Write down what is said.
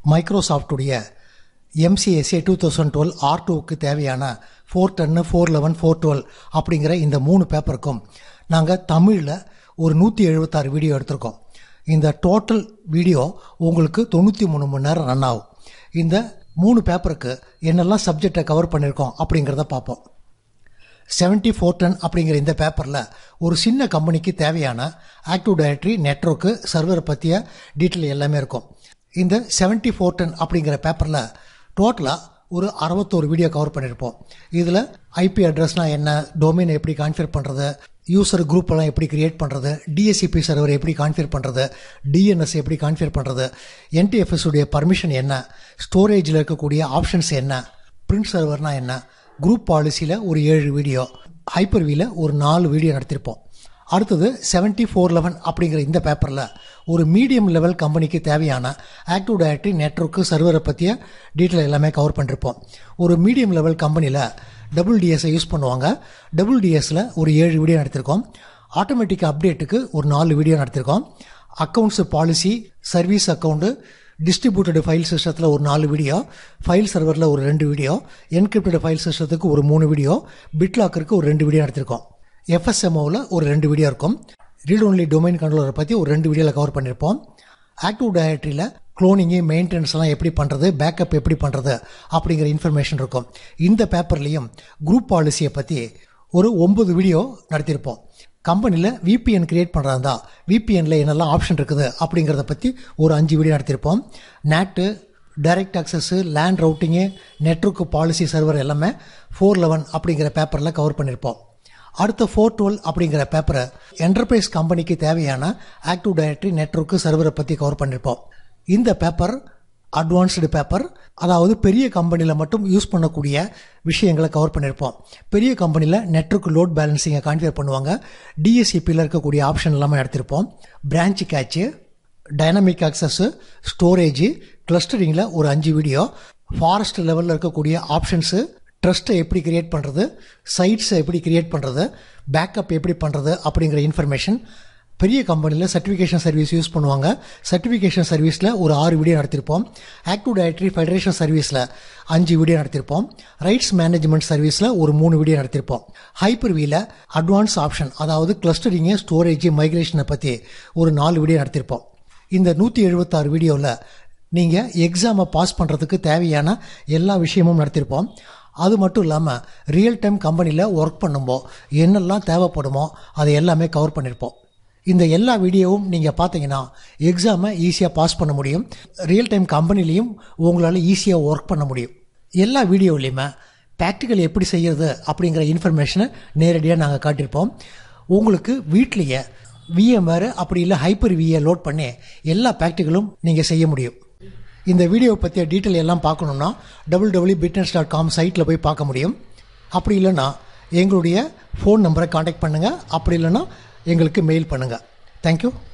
மைக்ரோசாஃப்டுடைய MCSA two thousand twelve R டூக்கு தேவையான four டென்னு ஃபோர் லெவன் ஃபோர் டுவெல் அப்படிங்கிற இந்த மூணு பேப்பருக்கும் நாங்கள் தமிழில் ஒரு நூற்றி எழுபத்தாறு வீடியோ எடுத்திருக்கோம் இந்த டோட்டல் வீடியோ உங்களுக்கு தொண்ணூற்றி மூணு மணி நேரம் ரன் ஆகும் இந்த மூணு பேப்பருக்கு என்னெல்லாம் சப்ஜெக்டை கவர் பண்ணியிருக்கோம் அப்படிங்கிறத பார்ப்போம் செவன்ட்டி ஃபோர் டென் அப்படிங்கிற இந்த பேப்பரில் ஒரு சின்ன கம்பெனிக்கு தேவையான ஆக்டிவ் டைரக்டரி நெட்ஒர்க்கு சர்வரை பற்றிய டீட்டெயில் எல்லாமே இருக்கும் இந்த செவன்ட்டி ஃபோர் டென் அப்படிங்கிற பேப்பரில் டோட்டலாக ஒரு அறுபத்தோரு வீடியோ கவர் பண்ணியிருப்போம் இதில் ஐபி அட்ரஸ்னால் என்ன டொமைன் எப்படி கான்ஃபிகர் பண்ணுறது யூசர் குரூப் எல்லாம் எப்படி கிரியேட் பண்ணுறது டிஎஸ்சிபி சர்வர் எப்படி கான்ஃபிகர் பண்ணுறது டிஎன்எஸ் எப்படி கான்ஃபிகர் பண்ணுறது என்டிஎஃப்எஸ் உடைய பர்மிஷன் என்ன ஸ்டோரேஜில் இருக்கக்கூடிய ஆப்ஷன்ஸ் என்ன பிரிண்ட் சர்வர்னால் என்ன குரூப் பாலிசியில் ஒரு ஏழு வீடியோ ஹைப்பர்வியில் ஒரு நாலு வீடியோ நடத்தியிருப்போம் அடுத்தது செவன்ட்டி ஃபோர் லெவன் அப்படிங்கிற இந்த பேப்பரில் ஒரு மீடியம் லெவல் கம்பெனிக்கு தேவையான ஆக்டிவ் டைரக்டரி நெட்ஒர்க்கு சர்வரை பற்றிய டீட்டெயில் எல்லாமே கவர் பண்ணிருப்போம் ஒரு மீடியம் லெவல் கம்பெனியில் டபுள் டிஎஸை யூஸ் பண்ணுவாங்க டபுள் டிஎஸில் ஒரு ஏழு வீடியோ நடத்திருக்கோம் ஆட்டோமேட்டிக் அப்டேட்டுக்கு ஒரு நாலு வீடியோ நடத்திருக்கோம் accounts policy service account distributed file சிஸ்டத்தில் ஒரு நாலு வீடியோ ஃபைல் சர்வரில் ஒரு ரெண்டு வீடியோ என்கிரிப்டட் ஃபைல் சிஸ்டத்துக்கு ஒரு மூணு வீடியோ பிட்லாக்கருக்கு ஒரு ரெண்டு வீடியோ நடத்திருக்கோம் எஃப்எஸ்எம்ஓவில் ஒரு ரெண்டு வீடியோ இருக்கும் ரீட் ஒன்லி டொமைன் கண்ட்ரோலரை பற்றி ஒரு ரெண்டு வீடியோவில் கவர் பண்ணியிருப்போம் ஆக்டிவ் டைரக்டரியில் க்ளோனிங்கு மெயின்டெனன்ஸ்லாம் எப்படி பண்ணுறது பேக்கப் எப்படி பண்ணுறது அப்படிங்கிற இன்ஃபர்மேஷன் இருக்கும் இந்த பேப்பர்லேயும் குரூப் பாலிசியை பற்றி ஒரு ஒன்பது வீடியோ நடத்தியிருப்போம் கம்பெனியில் விபிஎன் கிரியேட் பண்ணுறாந்தா விபிஎனில் என்னெல்லாம் ஆப்ஷன் இருக்குது அப்படிங்கிறத பற்றி ஒரு அஞ்சு வீடியோ நடத்தியிருப்போம் NAT direct access LAN routing network policy server எல்லாமே ஃபோர் லெவன் அப்படிங்கிற பேப்பரில் கவர் பண்ணியிருப்போம் அடுத்த ஃபோர் டுவெல் அப்படிங்கிற பேப்பரை என்டர்பிரைஸ் கம்பெனிக்கு தேவையான ஆக்டிவ் டைரக்டரி நெட்ஒர்க்கு சர்வரை பற்றி கவர் பண்ணியிருப்போம் இந்த பேப்பர் அட்வான்ஸ்டு பேப்பர் அதாவது பெரிய கம்பெனியில் மட்டும் யூஸ் பண்ணக்கூடிய விஷயங்களை கவர் பண்ணியிருப்போம் பெரிய கம்பெனியில் நெட்ஒர்க் லோட் பேலன்சிங்கை கான்ஃபிகர் பண்ணுவாங்க டிஎஸ்சிபியில் இருக்கக்கூடிய ஆப்ஷன் எல்லாமே எடுத்திருப்போம் branch cache dynamic access storage கிளஸ்டரிங்கில் ஒரு அஞ்சு வீடியோ ஃபாரஸ்ட் லெவலில் இருக்கக்கூடிய ஆப்ஷன்ஸு ட்ரஸ்ட்டை எப்படி கிரியேட் பண்ணுறது சைட்ஸை எப்படி கிரியேட் பண்ணுறது பேக்கப் எப்படி பண்ணுறது அப்படிங்கிற இன்ஃபர்மேஷன் பெரிய கம்பெனியில் சர்டிஃபிகேஷன் சர்வீஸ் யூஸ் பண்ணுவாங்க சர்டிஃபிகேஷன் சர்வீஸில் ஒரு ஆறு வீடியோ நடத்திருப்போம் ஆக்டிவ் டைரக்டரி ஃபெடரேஷன் சர்வீஸில் அஞ்சு வீடியோ நடத்திருப்போம் ரைட்ஸ் மேனேஜ்மெண்ட் சர்வீஸில் ஒரு மூணு வீடியோ நடத்திருப்போம் ஹைப்பர் வீல அட்வான்ஸ் ஆப்ஷன் அதாவது கிளஸ்டரிங்கு ஸ்டோரேஜ் மைக்ரேஷனை பற்றி ஒரு நாலு வீடியோ நடத்திருப்போம் இந்த நூற்றி எழுபத்தாறு வீடியோவில் நீங்கள் எக்ஸாமை பாஸ் பண்ணுறதுக்கு தேவையான எல்லா விஷயமும் நடத்திருப்போம் அது மட்டும் இல்லாமல் ரியல் டைம் கம்பெனியில் ஒர்க் பண்ணும்போது என்னெல்லாம் தேவைப்படுமோ அதை எல்லாமே கவர் பண்ணியிருப்போம் இந்த எல்லா வீடியோவும் நீங்கள் பார்த்தீங்கன்னா எக்ஸாமை ஈஸியாக பாஸ் பண்ண முடியும் ரியல் டைம் கம்பெனிலையும் உங்களால் ஈஸியாக ஒர்க் பண்ண முடியும் எல்லா வீடியோலையுமே ப்ராக்டிக்கல் எப்படி செய்கிறது அப்படிங்கிற இன்ஃபர்மேஷனை நேரடியாக நாங்கள் காட்டியிருப்போம் உங்களுக்கு வீட்லேயே விஎம்வேர் அப்படி இல்லை ஹைப்பர் விஏ லோட் பண்ணி எல்லா ப்ராக்டிக்கலும் நீங்கள் செய்ய முடியும் இந்த வீடியோ பற்றிய டீட்டெயில் எல்லாம் பார்க்கணுன்னா double W fitness dot com சைட்டில் போய் பார்க்க முடியும் அப்படி இல்லைன்னா எங்களுடைய ஃபோன் நம்பரை காண்டாக்ட் பண்ணுங்கள் அப்படி இல்லைன்னா எங்களுக்கு மெயில் பண்ணுங்கள் தேங்க்யூ